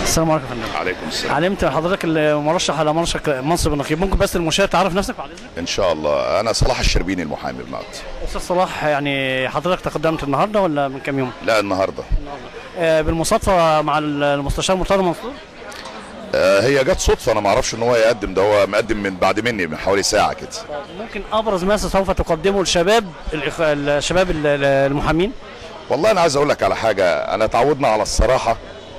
السلام عليكم يا فندم عليكم السلام علمت حضرتك المرشح على منصب منصب النقيب ممكن بس المشاهد تعرف نفسك بعد اذنك ان شاء الله انا صلاح الشربيني المحامي النهارده استاذ صلاح يعني حضرتك تقدمت النهارده ولا من كام يوم لا النهارده آه، بالمصادفه مع المستشار مرتضى منصور آه هي جت صدفه انا ما اعرفش ان هو يقدم ده هو مقدم من بعد مني من حوالي ساعه كده ممكن ابرز ما سوف تقدمه للشباب الإخ- الشباب ال- ال- المحامين والله انا عايز اقول لك على حاجه انا تعودنا على الصراحه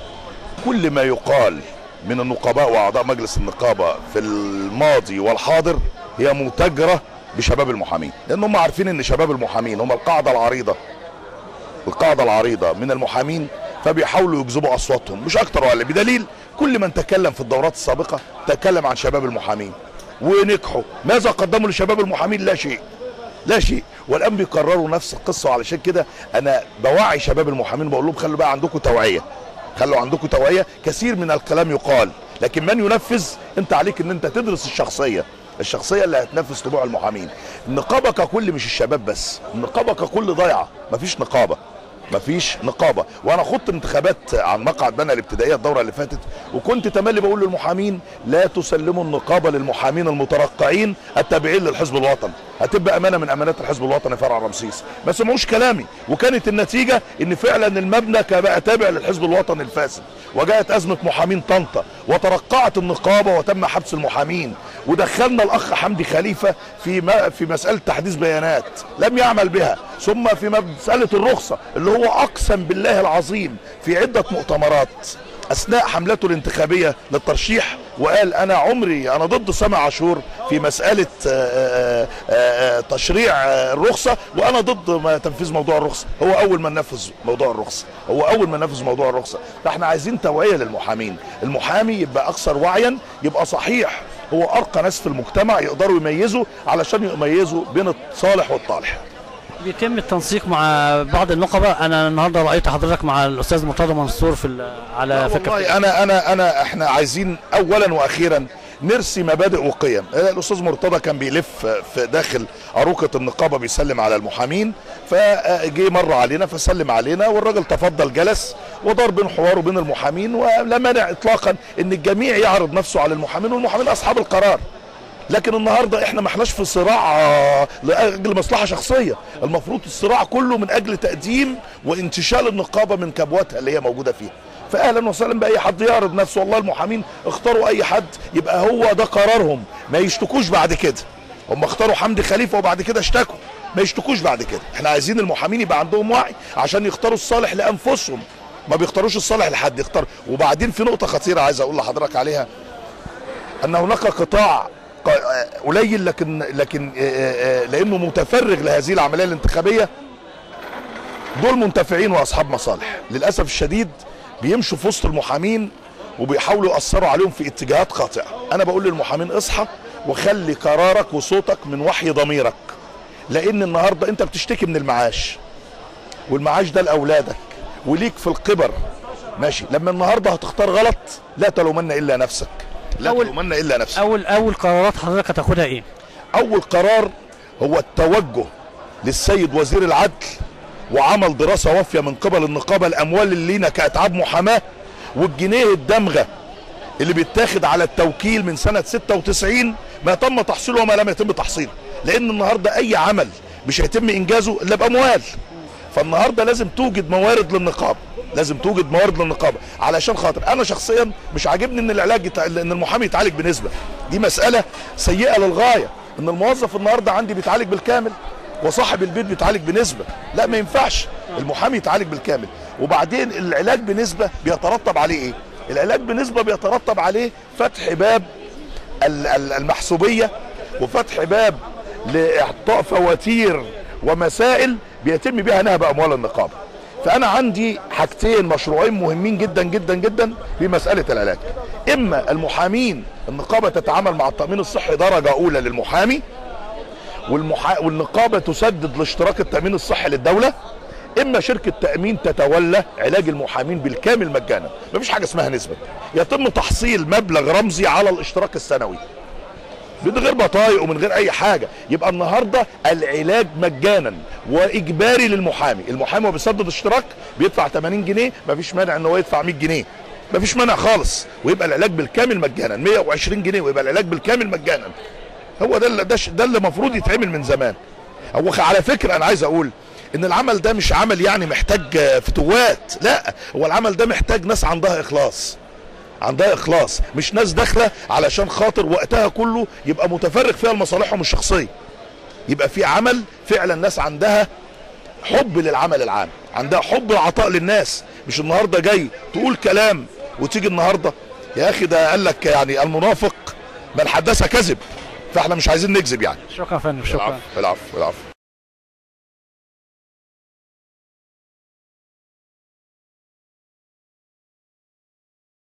كل ما يقال من النقباء واعضاء مجلس النقابه في الماضي والحاضر هي متاجره بشباب المحامين لان هم عارفين ان شباب المحامين هم القاعده العريضه القاعده العريضه من المحامين فبيحاولوا يجذبوا اصواتهم مش اكتر ولا بدليل كل من تكلم في الدورات السابقه تكلم عن شباب المحامين ونجحوا ماذا قدموا لشباب المحامين لا شيء لا شيء والان بيكرروا نفس القصه وعلشان كده انا بوعي شباب المحامين بقول لهم خلوا بقى عندكم توعيه خلوا عندكم توعيه كثير من الكلام يقال لكن من ينفذ انت عليك ان انت تدرس الشخصيه الشخصيه اللي هتنفذ طبوع المحامين النقابه ككل مش الشباب بس النقابه ككل ضايعه مفيش نقابه مفيش نقابه وانا خضت انتخابات عن مقعد بنا الابتدائيه الدوره اللي فاتت وكنت تملي بقول للمحامين لا تسلموا النقابه للمحامين المترقعين التابعين للحزب الوطني هتبقى امانه من امانات الحزب الوطني فرع رمسيس ما سمعوش كلامي وكانت النتيجه ان فعلا المبنى كان بقى تابع للحزب الوطني الفاسد وجاءت ازمه محامين طنطا وترقعت النقابه وتم حبس المحامين ودخلنا الاخ حمدي خليفه في ما في مساله تحديث بيانات لم يعمل بها ثم في مساله الرخصه اللي هو اقسم بالله العظيم في عده مؤتمرات اثناء حملته الانتخابيه للترشيح وقال انا عمري انا ضد سامع عاشور في مساله آه، آه، آه، تشريع آه، الرخصه وانا ضد ما تنفيذ موضوع الرخصه هو اول من نفذ موضوع الرخصه هو اول من نفذ موضوع الرخصه فاحنا عايزين توعيه للمحامين المحامي يبقى اكثر وعيا يبقى صحيح هو ارقى ناس في المجتمع يقدروا يميزوا علشان يميزوا بين الصالح والطالح بيتم التنسيق مع بعض النقبه انا النهارده رايت حضرتك مع الاستاذ مرتضى منصور في ال- على فكره والله انا انا انا احنا عايزين اولا واخيرا نرسي مبادئ وقيم الاستاذ مرتضى كان بيلف في داخل اروقه النقابه بيسلم على المحامين فجه مر علينا فسلم علينا والراجل تفضل جلس ودار بين حواره وبين المحامين ولا مانع اطلاقا ان الجميع يعرض نفسه على المحامين والمحامين اصحاب القرار لكن النهارده احنا ما احناش في صراع آه، لاجل مصلحه شخصيه المفروض الصراع كله من اجل تقديم وانتشال النقابه من كبواتها اللي هي موجوده فيها فاهلا وسهلا باي حد يعرض نفسه والله المحامين اختاروا اي حد يبقى هو ده قرارهم ما يشتكوش بعد كده هم اختاروا حمدي خليفه وبعد كده اشتكوا ما يشتكوش بعد كده احنا عايزين المحامين يبقى عندهم وعي عشان يختاروا الصالح لانفسهم ما بيختاروش الصالح لحد يختار وبعدين في نقطه خطيره عايز اقول لحضرتك عليها ان هناك قطاع ق- قليل لكن لكن آه، آه، لانه متفرغ لهذه العمليه الانتخابيه دول منتفعين واصحاب مصالح للاسف الشديد بيمشوا في وسط المحامين وبيحاولوا ياثروا عليهم في اتجاهات خاطئه انا بقول للمحامين اصحى وخلي قرارك وصوتك من وحي ضميرك لان النهارده انت بتشتكي من المعاش والمعاش ده لاولادك وليك في القبر ماشي لما النهارده هتختار غلط لا تلومن الا نفسك لا أول- تلومن الا نفسك اول اول قرارات حضرتك هتاخدها ايه اول قرار هو التوجه للسيد وزير العدل وعمل دراسه وافيه من قبل النقابه الاموال اللي لينا كاتعاب محاماه والجنيه الدمغه اللي بيتاخد على التوكيل من سنه 96 ما تم تحصيله وما لم يتم تحصيله لان النهارده اي عمل مش هيتم انجازه الا باموال فالنهارده لازم توجد موارد للنقابه لازم توجد موارد للنقابه علشان خاطر انا شخصيا مش عاجبني ان العلاج يتع... ان المحامي يتعالج بنسبه دي مساله سيئه للغايه ان الموظف النهارده عندي بيتعالج بالكامل وصاحب البيت بيتعالج بنسبه لا ما ينفعش المحامي يتعالج بالكامل وبعدين العلاج بنسبه بيترتب عليه ايه العلاج بنسبه بيترتب عليه فتح باب ال- ال- المحسوبيه وفتح باب لاعطاء فواتير ومسائل بيتم بها نهب اموال النقابه فانا عندي حاجتين مشروعين مهمين جدا جدا جدا في مساله العلاج اما المحامين النقابه تتعامل مع التامين الصحي درجه اولى للمحامي والمحا... والنقابه تسدد الاشتراك التامين الصحي للدوله اما شركه تامين تتولى علاج المحامين بالكامل مجانا مفيش حاجه اسمها نسبه يتم تحصيل مبلغ رمزي على الاشتراك السنوي من غير بطايق ومن غير اي حاجه يبقى النهارده العلاج مجانا واجباري للمحامي المحامي وهو بيسدد اشتراك بيدفع 80 جنيه مفيش مانع ان هو يدفع 100 جنيه مفيش مانع خالص ويبقى العلاج بالكامل مجانا 120 جنيه ويبقى العلاج بالكامل مجانا هو ده اللي ده, ش- ده اللي المفروض يتعمل من زمان هو خ- على فكره انا عايز اقول ان العمل ده مش عمل يعني محتاج آه، فتوات لا هو العمل ده محتاج ناس عندها اخلاص عندها اخلاص مش ناس داخله علشان خاطر وقتها كله يبقى متفرغ فيها لمصالحهم الشخصيه يبقى في عمل فعلا ناس عندها حب للعمل العام عندها حب العطاء للناس مش النهارده جاي تقول كلام وتيجي النهارده يا اخي ده قال لك يعني المنافق من حدث كذب فاحنا مش عايزين نكذب يعني شكرا يا فندم شكرا العفو العفو العفو